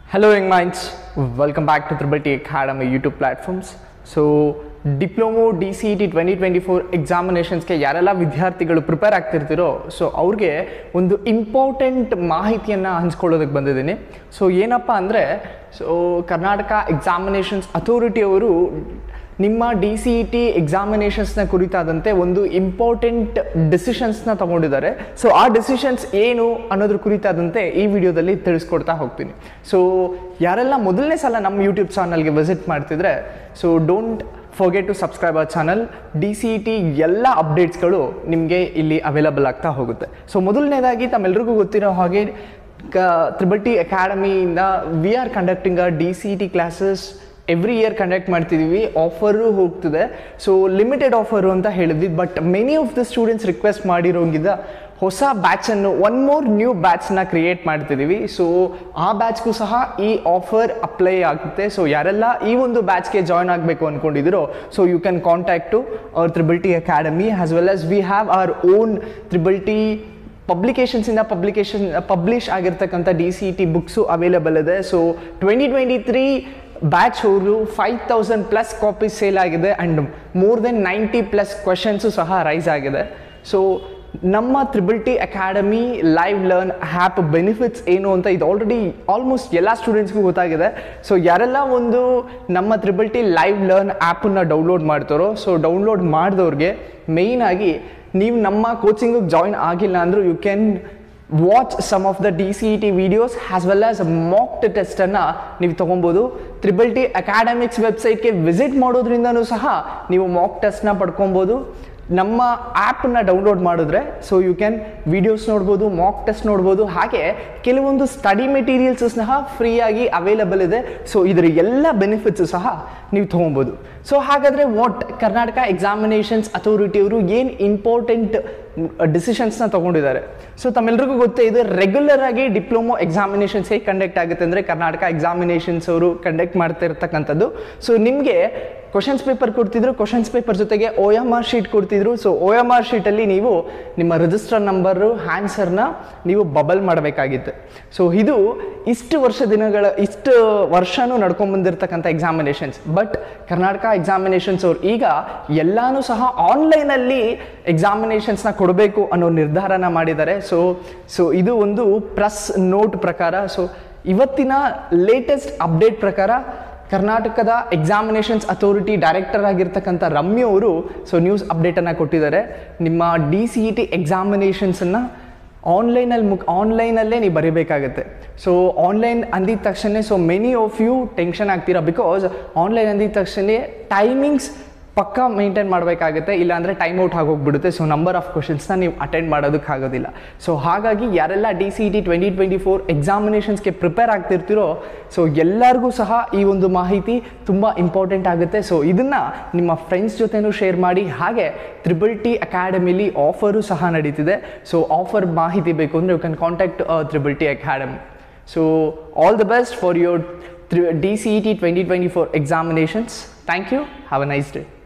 Hello, young minds. Welcome back to Triple T Academy YouTube platforms. So diploma D C E T twenty twenty four ಎಕ್ಸಾಮಿನೇಷನ್ಸ್ಗೆ ಯಾರೆಲ್ಲ ವಿದ್ಯಾರ್ಥಿಗಳು prepare ಆಗ್ತಿರ್ತೀರೋ so ಅವ್ರಿಗೆ ಒಂದು important ಮಾಹಿತಿಯನ್ನು ಹಂಚ್ಕೊಳ್ಳೋದಕ್ಕೆ ಬಂದಿದ್ದೀನಿ ಸೊ ಏನಪ್ಪ ಅಂದರೆ ಸೊ ಕರ್ನಾಟಕ ಎಕ್ಸಾಮಿನೇಷನ್ಸ್ ಅಥಾರಿಟಿಯವರು ನಿಮ್ಮ ಡಿ ಸಿ ಇ ಟಿ ಎಕ್ಸಾಮಿನೇಷನ್ಸ್ನ ಕುರಿತಾದಂತೆ ಒಂದು ಇಂಪಾರ್ಟೆಂಟ್ ಡಿಸಿಷನ್ಸ್ನ ತಗೊಂಡಿದ್ದಾರೆ ಸೊ ಆ ಡಿಸಿಷನ್ಸ್ ಏನು ಅನ್ನೋದ್ರ ಕುರಿತಾದಂತೆ ಈ ವಿಡಿಯೋದಲ್ಲಿ ತಿಳಿಸ್ಕೊಡ್ತಾ ಹೋಗ್ತೀನಿ ಸೊ ಯಾರೆಲ್ಲ ಮೊದಲನೇ ಸಲ ನಮ್ಮ ಯೂಟ್ಯೂಬ್ ಚಾನಲ್ಗೆ ವಿಸಿಟ್ ಮಾಡ್ತಿದ್ರೆ so don't forget to subscribe our channel D C E T ಎಲ್ಲ ಅಪ್ಡೇಟ್ಸ್ಗಳು ನಿಮಗೆ ಇಲ್ಲಿ ಅವೈಲಬಲ್ ಆಗ್ತಾ ಹೋಗುತ್ತೆ ಸೊ ಮೊದಲನೇದಾಗಿ ತಮ್ಮೆಲ್ರಿಗೂ ಗೊತ್ತಿರೋ ಹಾಗೆ ಕ ತ್ರಿಬಲ್ ಟಿ ಅಕಾಡೆಮಿಯಿಂದ we are conducting a D C E T classes every year conduct ಮಾಡ್ತಿದ್ದೀವಿ ಆಫರು ಹೋಗ್ತಿದೆ ಸೊ ಲಿಮಿಟೆಡ್ ಆಫರು ಅಂತ ಹೇಳಿದ್ವಿ but many of the students request ಮಾಡಿರೋಂಗಿದ್ದ ಹೊಸ ಬ್ಯಾಚನ್ನು ಒನ್ ಮೋರ್ ನ್ಯೂ ಬ್ಯಾಚ್ನ ಕ್ರಿಯೇಟ್ ಮಾಡ್ತಿದ್ದೀವಿ ಸೊ ಆ ಬ್ಯಾಚ್ಗೂ ಸಹ ಈ ಆಫರ್ ಅಪ್ಲೈ ಆಗುತ್ತೆ ಸೊ ಯಾರೆಲ್ಲ ಈ ಒಂದು ಬ್ಯಾಚ್ಗೆ ಜಾಯ್ನ್ ಆಗಬೇಕು ಅಂದ್ಕೊಂಡಿದ್ದೀರೋ so you can contact to our triple T academy as well as we have our own triple T ಪಬ್ಲಿಕೇಶನ್ಸಿಂದ ಪಬ್ಲಿಕೇಶನ್ ಪಬ್ಲಿಷ್ ಆಗಿರ್ತಕ್ಕಂಥ D C T books available ಇದೆ so twenty twenty three batch ಅವರು five thousand plus copies sale ಆಗಿದೆ and more than ninety plus questions ಸಹ rise ಆಗಿದೆ so ನಮ್ಮ triple T academy live learn app benefits ಏನು ಅಂತ ಇದು ಆಲ್ರೆಡಿ ಆಲ್ಮೋಸ್ಟ್ ಎಲ್ಲ ಸ್ಟೂಡೆಂಟ್ಸ್ಗೂ ಗೊತ್ತಾಗಿದೆ ಸೊ ಯಾರೆಲ್ಲ ಒಂದು ನಮ್ಮ ತ್ರಿಬಲ್ ಟಿ ಲೈವ್ ಲರ್ನ್ ಆ್ಯಪನ್ನು ಡೌನ್ಲೋಡ್ ಮಾಡ್ತಾರೋ ಸೊ ಡೌನ್ಲೋಡ್ ಮಾಡಿದವ್ರಿಗೆ ಮೇಯ್ನಾಗಿ ನೀವು ನಮ್ಮ ಕೋಚಿಂಗಿಗೆ ಜಾಯಿನ್ ಆಗಿಲ್ಲ ಅಂದರೂ you can watch some of the D C E T videos as well as mock ಟೆಸ್ಟನ್ನು ನೀವು ತೊಗೊಬೋದು ತ್ರಿಬಲ್ ಟಿ ಅಕಾಡೆಮಿಕ್ಸ್ ವೆಬ್ಸೈಟ್ಗೆ ವಿಸಿಟ್ ಮಾಡೋದ್ರಿಂದನೂ ಸಹ ನೀವು ಮಾಕ್ ಟೆಸ್ಟ್ನ ಪಡ್ಕೊಬೋದು ನಮ್ಮ ಆ್ಯಪನ್ನ ಡೌನ್ಲೋಡ್ ಮಾಡಿದ್ರೆ ಸೊ ಯು ಕ್ಯಾನ್ ವಿಡಿಯೋಸ್ ನೋಡ್ಬೋದು ಮಾಕ್ ಟೆಸ್ಟ್ ನೋಡ್ಬೋದು ಹಾಗೆ ಕೆಲವೊಂದು ಸ್ಟಡಿ ಮೆಟೀರಿಯಲ್ಸು ಸಹ ಫ್ರೀಯಾಗಿ ಅವೈಲಬಲ್ ಇದೆ ಸೊ ಇದರ ಎಲ್ಲ ಬೆನಿಫಿಟ್ಸು ಸಹ ನೀವು ತೊಗೊಬೋದು ಸೊ ಹಾಗಾದರೆ ವಾಟ್ ಕರ್ನಾಟಕ ಎಕ್ಸಾಮಿನೇಷನ್ಸ್ ಅಥಾರಿಟಿಯವರು ಏನು ಇಂಪಾರ್ಟೆಂಟ್ ಡಿಸಿಷನ್ಸ್ನ ತೊಗೊಂಡಿದ್ದಾರೆ ಸೊ ತಮ್ಮೆಲ್ರಿಗೂ ಗೊತ್ತೇ ಇದೆ ರೆಗ್ಯುಲರ್ ಆಗಿ ಡಿಪ್ಲೊಮೊ ಎಕ್ಸಾಮಿನೇಷನ್ಸ್ ಹೇಗೆ ಕಂಡಕ್ಟ್ ಆಗುತ್ತೆ ಅಂದರೆ ಕರ್ನಾಟಕ ಎಕ್ಸಾಮಿನೇಷನ್ಸ್ ಅವರು ಕಂಡಕ್ಟ್ ಮಾಡ್ತಾ ಇರ್ತಕ್ಕಂಥದ್ದು ಸೊ ನಿಮಗೆ ಕ್ವಶನ್ಸ್ ಪೇಪರ್ ಕೊಡ್ತಿದ್ರು ಕ್ವಶನ್ಸ್ ಪೇಪರ್ ಜೊತೆಗೆ ಓ ಎಮ್ ಆರ್ ಶೀಟ್ ಕೊಡ್ತಿದ್ರು ಸೊ ಓ ಎಮ್ ಆರ್ ಶೀಟಲ್ಲಿ ನೀವು ನಿಮ್ಮ ರಿಜಿಸ್ಟರ್ ನಂಬರು ಆನ್ಸರ್ನ ನೀವು ಬಬಲ್ ಮಾಡಬೇಕಾಗಿತ್ತು ಸೊ ಇದು ಇಷ್ಟು ವರ್ಷ ದಿನಗಳ ಇಷ್ಟು ವರ್ಷನೂ ನಡ್ಕೊಂಡು ಬಂದಿರತಕ್ಕಂಥ ಎಕ್ಸಾಮಿನೇಷನ್ಸ್ ಬಟ್ ಕರ್ನಾಟಕ ಎಕ್ಸಾಮಿನೇಷನ್ಸ್ ಅವ್ರು ಈಗ ಎಲ್ಲಾನು ಸಹ ಆನ್ಲೈನಲ್ಲಿ ಎಕ್ಸಾಮಿನೇಷನ್ಸ್ನ ಕೊಡಬೇಕು ಅನ್ನೋ ನಿರ್ಧಾರನ ಮಾಡಿದ್ದಾರೆ ಸೊ ಸೊ ಇದು ಒಂದು ಪ್ಲಸ್ ನೋಟ್ ಪ್ರಕಾರ ಸೊ ಇವತ್ತಿನ ಲೇಟೆಸ್ಟ್ ಅಪ್ಡೇಟ್ ಪ್ರಕಾರ ಕರ್ನಾಟಕದ ಎಕ್ಸಾಮಿನೇಷನ್ಸ್ ಅಥಾರಿಟಿ ಡೈರೆಕ್ಟರ್ ಆಗಿರ್ತಕ್ಕಂಥ ರಮ್ಯ ಅವರು ಸೊ ನ್ಯೂಸ್ ಅಪ್ಡೇಟನ್ನು ಕೊಟ್ಟಿದ್ದಾರೆ ನಿಮ್ಮ ಡಿ ಸಿ ಇ ಟಿ ಎಕ್ಸಾಮಿನೇಷನ್ಸನ್ನು ಆನ್ಲೈನಲ್ಲಿ ಮುಖ ಆನ್ಲೈನಲ್ಲೇ ನೀವು ಬರೀಬೇಕಾಗತ್ತೆ ಸೊ ಆನ್ಲೈನ್ ಅಂದಿದ ತಕ್ಷಣ so many of you tension ಆಗ್ತೀರಾ ಬಿಕಾಸ್ ಆನ್ಲೈನ್ ಅಂದಿದ ತಕ್ಷಣ ಟೈಮಿಂಗ್ಸ್ ಪಕ್ಕ ಮೇಂಟೈನ್ ಮಾಡಬೇಕಾಗುತ್ತೆ ಇಲ್ಲಾಂದರೆ ಟೈಮ್ ಔಟ್ ಆಗೋಗ್ಬಿಡುತ್ತೆ ಸೊ ನಂಬರ್ ಆಫ್ ಕ್ವಶನ್ಸ್ನ ನೀವು ಅಟೆಂಡ್ ಮಾಡೋದಕ್ಕಾಗೋದಿಲ್ಲ ಸೊ ಹಾಗಾಗಿ ಯಾರೆಲ್ಲ D C E T twenty twenty four ಎಕ್ಸಾಮಿನೇಷನ್ಸ್ಗೆ ಪ್ರಿಪೇರ್ ಆಗ್ತಿರ್ತೀರೋ ಸೊ ಎಲ್ಲರಿಗೂ ಸಹ ಈ ಒಂದು ಮಾಹಿತಿ ತುಂಬ ಇಂಪಾರ್ಟೆಂಟ್ ಆಗುತ್ತೆ ಸೊ ಇದನ್ನು ನಿಮ್ಮ ಫ್ರೆಂಡ್ಸ್ ಜೊತೆನೂ ಶೇರ್ ಮಾಡಿ ಹಾಗೆ ತ್ರಿಬಲ್ ಟಿ ಅಕಾಡೆಮಿಲಿ ಆಫರು ಸಹ ನಡೀತಿದೆ ಸೊ ಆಫರ್ ಮಾಹಿತಿ ಬೇಕು ಅಂದರೆ you can contact triple T academy so all the best for your D C E T twenty twenty four examinations thank you have a nice day